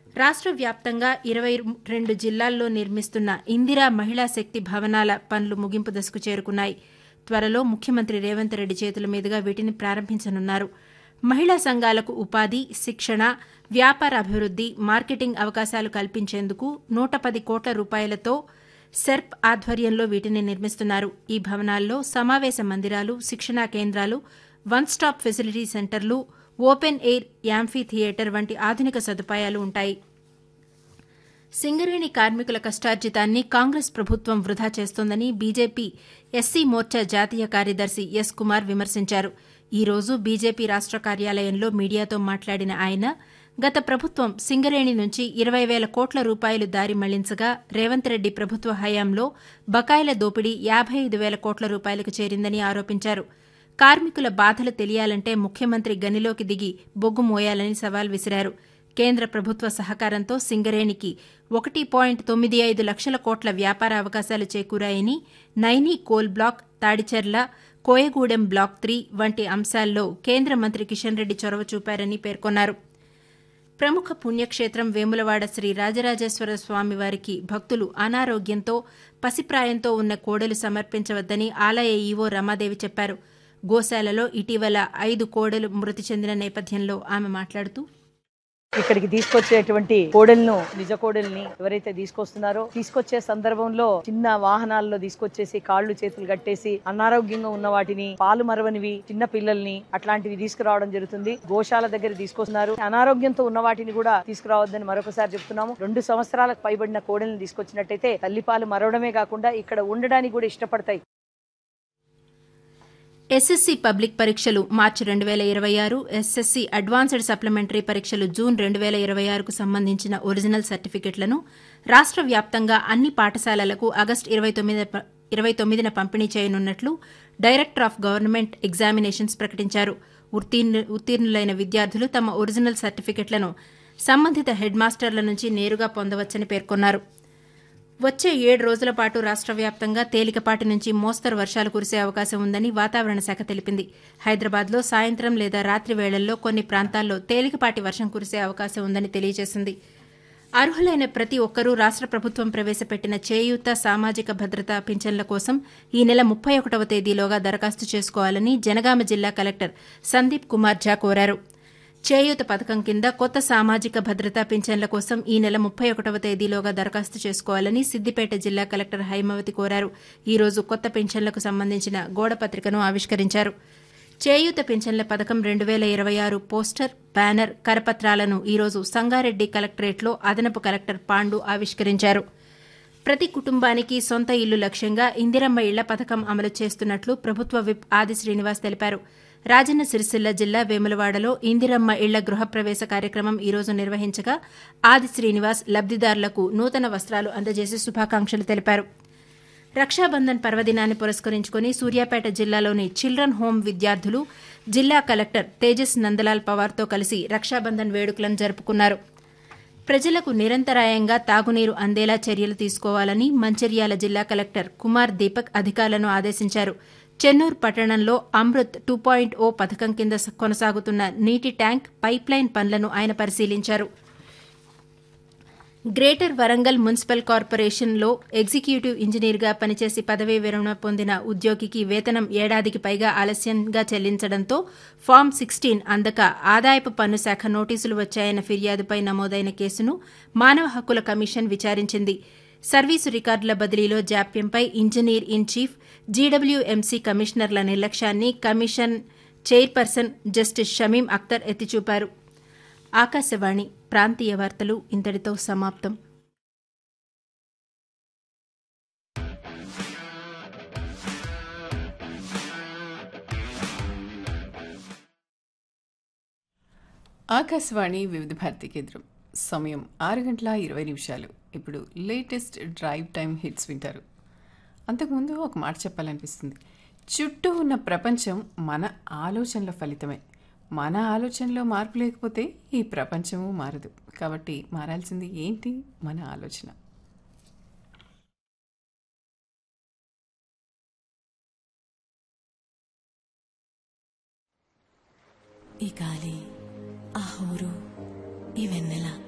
రాష్ట్ర వ్యాప్తంగా ఇరవై రెండు జిల్లాల్లో నిర్మిస్తున్న ఇందిరా మహిళా శక్తి భవనాల పనులు ముగింపు దశకు చేరుకున్నాయి త్వరలో ముఖ్యమంత్రి రేవంత్ రెడ్డి చేతుల మీదుగా వీటిని ప్రారంభించనున్నారు మహిళా సంఘాలకు ఉపాధి శిక్షణ వ్యాపార అభివృద్ది మార్కెటింగ్ అవకాశాలు కల్పించేందుకు నూట పది కోట్ల రూపాయలతో సెర్ప్ ఆధ్వర్యంలో వీటిని నిర్మిస్తున్నారు ఈ భవనాల్లో సమావేశ మందిరాలు శిక్షణా కేంద్రాలు వన్ స్టాప్ ఫెసిలిటీ సెంటర్లు ఓపెన్ ఎయిర్ యాంఫీ థియేటర్ వంటి ఆధునిక సదుపాయాలు ఉంటాయి సింగరేణి కార్మికుల కష్టార్జితాన్ని కాంగ్రెస్ ప్రభుత్వం వృధా చేస్తోందని బీజేపీ ఎస్సీ మోర్చా జాతీయ కార్యదర్శి ఎస్ కుమార్ విమర్శించారు ఈ రోజు బీజేపీ రాష్ట కార్యాలయంలో మీడియాతో మాట్లాడిన ఆయన గత ప్రభుత్వం సింగరేణి నుంచి ఇరవై వేల కోట్ల రూపాయలు దారి మళ్లించగా రేవంత్ రెడ్డి ప్రభుత్వ హయాంలో బకాయిల దోపిడీ యాబై ఐదు వేల కోట్ల రూపాయలకు చేరిందని ఆరోపించారు కార్మికుల బాధలు తెలియాలంటే ముఖ్యమంత్రి గనిలోకి దిగి బొగ్గు మోయాలని సవాల్ విసిరారు కేంద్ర ప్రభుత్వ సహకారంతో సింగరేణికి ఒకటి పాయింట్ తొమ్మిది ఐదు లక్షల కోట్ల వ్యాపార అవకాశాలు చేకూరాయని Naini coal block Tadicherla Koyagudem block three వంటి అంశాల్లో కేంద్ర మంత్రి కిషన్ రెడ్డి చొరవ చూపారని పేర్కొన్నారు ప్రముఖ పుణ్యక్షేత్రం వేములవాడ శ్రీ రాజరాజేశ్వర స్వామి వారికి భక్తులు అనారోగ్యంతో పసిప్రాయంతో ఉన్న కోడలు సమర్పించవద్దని ఆలయ ఈవో రమాదేవి చెప్పారు గోశాలలో ఇటీవల ఐదు కోడలు మృతి చెందిన నేపథ్యంలో ఆమె మాట్లాడుతూ ఇక్కడికి తీసుకొచ్చేటువంటి కోడలను నిజ కోడల్ని ఎవరైతే తీసుకొస్తున్నారో తీసుకొచ్చే సందర్భంలో చిన్న వాహనాల్లో తీసుకొచ్చేసి కాళ్ళు చేతులు కట్టేసి అనారోగ్యంగా ఉన్న వాటిని పాలు మరవనివి చిన్న పిల్లల్ని అట్లాంటివి తీసుకురావడం జరుగుతుంది గోశాల దగ్గర తీసుకొస్తున్నారు అనారోగ్యంతో ఉన్న వాటిని కూడా తీసుకురావద్దని మరొకసారి చెప్తున్నాము రెండు సంవత్సరాలకు పైబడిన కోడల్ని తీసుకొచ్చినట్టయితే తల్లిపాలు మరవడమే కాకుండా ఇక్కడ ఉండడానికి కూడా ఇష్టపడతాయి ఎస్ఎస్సీ పబ్లిక్ పరీక్షలు మార్చి రెండు వేల ఇరవై ఆరు ఎస్ఎస్సీ అడ్వాన్స్డ్ సప్లిమెంటరీ పరీక్షలు జూన్ రెండు వేల ఇరవై ఆరుకు సంబంధించిన ఒరిజినల్ సర్టిఫికెట్లను రాష్ట్ర వ్యాప్తంగా అన్ని పాఠశాలలకు ఆగస్టు ఇరవై తొమ్మిది ఇరవై తొమ్మిదిన పంపిణీ చేయనున్నట్లు డైరెక్టర్ ఆఫ్ గవర్నమెంట్ ఎగ్జామినేషన్స్ ప్రకటించారు ఉత్తీర్ణులైన విద్యార్థులు తమ ఒరిజినల్ సర్టిఫికెట్లను సంబంధిత హెడ్ మాస్టర్ల నుంచి నేరుగా పొందవచ్చని పేర్కొన్నారు వచ్చే ఏడు రోజుల పాటు రాష్ట్ర వ్యాప్తంగా తేలికపాటి నుంచి మోస్తరు వర్షాలు కురిసే అవకాశం ఉందని వాతావరణ శాఖ తెలిపింది హైదరాబాద్లో సాయంత్రం లేదా రాత్రి వేళల్లో కొన్ని ప్రాంతాల్లో తేలికపాటి వర్షం కురిసే అవకాశం ఉందని తెలియజేసింది అర్హులైన ప్రతి ఒక్కరూ రాష్ట్ర ప్రభుత్వం ప్రవేశపెట్టిన చేయూత సామాజిక భద్రత పింఛన్ల కోసం ఈ నెల ముప్పై ఒకటవ తేదీలోగా దరఖాస్తు చేసుకోవాలని జనగామ జిల్లా కలెక్టర్ సందీప్ కుమార్ ఝా కోరారు చేయూత పథకం కింద కొత్త సామాజిక భద్రతా పింఛన్ల కోసం ఈ నెల ముప్పై ఒకటవ తేదీలోగా దరఖాస్తు చేసుకోవాలని సిద్దిపేట జిల్లా కలెక్టర్ హైమవతి కోరారు ఈ రోజు కొత్త పింఛన్లకు సంబంధించిన గోడపత్రికను ఆవిష్కరించారు చేయూత పింఛన్ల పథకం రెండు వేల ఇరవై ఆరు పోస్టర్ బ్యానర్ కరపత్రాలను ఈరోజు సంగారెడ్డి కలెక్టరేట్లో అదనపు కలెక్టర్ పాండు ఆవిష్కరించారు ప్రతి కుటుంబానికి సొంత ఇల్లు లక్ష్యంగా ఇందిరమ్మ ఇళ్ల పథకం అమలు చేస్తున్నట్లు ప్రభుత్వ విప్ ఆది శ్రీనివాస్ తెలిపారు రాజన్న సిరిసిల్ల జిల్లా వేములవాడలో ఇందిరమ్మ ఇళ్ల గృహప్రవేశ కార్యక్రమం ఈరోజు నిర్వహించగా ఆది శ్రీనివాస్ లబ్దిదారులకు నూతన వస్త్రాలు అందజేసి శుభాకాంక్షలు తెలిపారు రక్షాబంధన్ పర్వదినాన్ని పురస్కరించుకుని సూర్యాపేట జిల్లాలోని చిల్డ్రన్ హోం విద్యార్థులు జిల్లా కలెక్టర్ తేజస్ నందలాల్ పవార్తో కలిసి రక్షాబంధన్ వేడుకలను జరుపుకున్నారు ప్రజలకు నిరంతరాయంగా తాగునీరు అందేలా చర్యలు తీసుకోవాలని మంచిర్యాల జిల్లా కలెక్టర్ కుమార్ దీపక్ అధికారులను ఆదేశించారు చెన్నూరు పట్టణంలో అమృత్ టూ పాయింట్ ఓ పథకం కింద కొనసాగుతున్న నీటి ట్యాంక్ పైప్లైన్ పనులను ఆయన పరిశీలించారు గ్రేటర్ వరంగల్ మున్సిపల్ కార్పొరేషన్లో ఎగ్జిక్యూటివ్ ఇంజనీర్గా పనిచేసి పదవీ విరమణ పొందిన ఉద్యోగికి వేతనం ఏడాదికి పైగా ఆలస్యంగా చెల్లించడంతో ఫామ్ సిక్స్టీన్ అందక ఆదాయపు పన్ను శాఖ నోటీసులు వచ్చాయన్న ఫిర్యాదుపై నమోదైన కేసును మానవ హక్కుల కమిషన్ విచారించింది సర్వీసు రికార్డుల బదిలీలో జాప్యంపై ఇంజనీర్ ఇన్ చీఫ్ జీడబ్ల్యూఎంసీ కమిషనర్ల నిర్లక్ష్యాన్ని commission chairperson justice Shamim Akhtar ఎత్తిచూపారు ఆకాశవాణి ప్రాంతీయ వార్తలు ఇంతటితో సమాప్తం ఆకాశవాణి వివిధ భారతి కేంద్రం సమయం ఆరు గంటల ఇరవై నిమిషాలు ఇప్పుడు లేటెస్ట్ డ్రైవ్ టైం హిట్స్ వింటారు అంతకుముందు ఒక మాట చెప్పాలనిపిస్తుంది చుట్టూ ఉన్న ప్రపంచం మన ఆలోచనల ఫలితమే మన ఆలోచనలో మార్పు లేకపోతే ఈ ప్రపంచము మారదు కాబట్టి మారాల్సింది ఏంటి మన ఆలోచన ఈ గాలి ఆ హోరు ఈ వెన్నెల